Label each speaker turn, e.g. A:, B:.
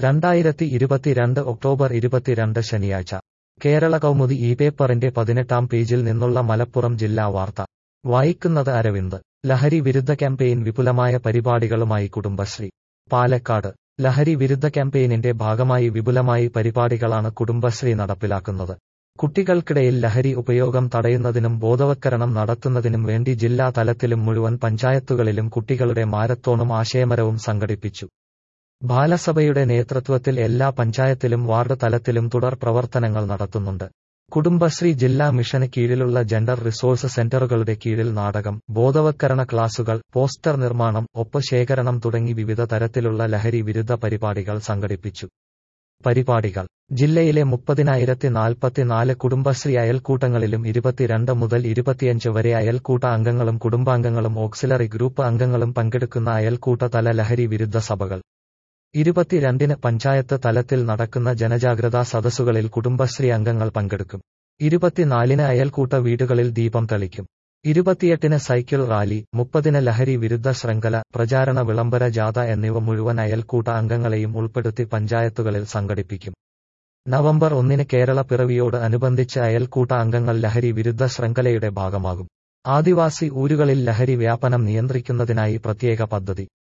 A: രണ്ടായിരത്തി ഇരുപത്തിരണ്ട് ഒക്ടോബർ ഇരുപത്തിരണ്ട് ശനിയാഴ്ച കേരള കൗമുദി ഈ പേപ്പറിന്റെ പതിനെട്ടാം പേജിൽ നിന്നുള്ള മലപ്പുറം ജില്ലാ വാർത്ത വായിക്കുന്നത് അരവിന്ദ് ലഹരി വിരുദ്ധ ക്യാമ്പയിൻ വിപുലമായ പരിപാടികളുമായി കുടുംബശ്രീ പാലക്കാട് ലഹരി വിരുദ്ധ ക്യാമ്പയിനിന്റെ ഭാഗമായി വിപുലമായി പരിപാടികളാണ് കുടുംബശ്രീ നടപ്പിലാക്കുന്നത് കുട്ടികൾക്കിടയിൽ ലഹരി ഉപയോഗം തടയുന്നതിനും ബോധവത്കരണം നടത്തുന്നതിനും വേണ്ടി ജില്ലാ തലത്തിലും മുഴുവൻ പഞ്ചായത്തുകളിലും കുട്ടികളുടെ മാരത്തോണും ആശയമരവും സംഘടിപ്പിച്ചു ബാലസഭയുടെ നേതൃത്വത്തിൽ എല്ലാ പഞ്ചായത്തിലും വാർഡ് തലത്തിലും തുടർ പ്രവർത്തനങ്ങൾ നടത്തുന്നുണ്ട് കുടുംബശ്രീ ജില്ലാ മിഷന് കീഴിലുള്ള ജെൻഡർ റിസോഴ്സ് സെന്ററുകളുടെ കീഴിൽ നാടകം ബോധവത്കരണ ക്ലാസുകൾ പോസ്റ്റർ നിർമ്മാണം ഒപ്പ് ശേഖരണം തുടങ്ങി വിവിധ തരത്തിലുള്ള ലഹരി വിരുദ്ധ പരിപാടികൾ സംഘടിപ്പിച്ചു പരിപാടികൾ ജില്ലയിലെ മുപ്പതിനായിരത്തി നാൽപ്പത്തിനാല് കുടുംബശ്രീ അയൽക്കൂട്ടങ്ങളിലും ഇരുപത്തിരണ്ട് മുതൽ ഇരുപത്തിയഞ്ച് വരെ അയൽക്കൂട്ട അംഗങ്ങളും കുടുംബാംഗങ്ങളും ഓക്സിലറി ഗ്രൂപ്പ് അംഗങ്ങളും പങ്കെടുക്കുന്ന അയൽക്കൂട്ട തല ലഹരി വിരുദ്ധ സഭകൾ ഇരുപത്തിരണ്ടിന് പഞ്ചായത്ത് തലത്തിൽ നടക്കുന്ന ജനജാഗ്രതാ സദസ്സുകളിൽ കുടുംബശ്രീ അംഗങ്ങൾ പങ്കെടുക്കും ഇരുപത്തിനാലിന് അയൽക്കൂട്ട വീടുകളിൽ ദീപം തെളിക്കും ഇരുപത്തിയെട്ടിന് സൈക്കിൾ റാലി മുപ്പതിന് ലഹരി വിരുദ്ധ ശൃംഖല പ്രചാരണ വിളംബര ജാഥ എന്നിവ മുഴുവൻ അയൽക്കൂട്ട അംഗങ്ങളെയും ഉൾപ്പെടുത്തി പഞ്ചായത്തുകളിൽ സംഘടിപ്പിക്കും നവംബർ ഒന്നിന് കേരള പിറവിയോട് അനുബന്ധിച്ച് അയൽക്കൂട്ട അംഗങ്ങൾ ലഹരി വിരുദ്ധ ശൃംഖലയുടെ ഭാഗമാകും ആദിവാസി ഊരുകളിൽ ലഹരി വ്യാപനം നിയന്ത്രിക്കുന്നതിനായി പ്രത്യേക പദ്ധതി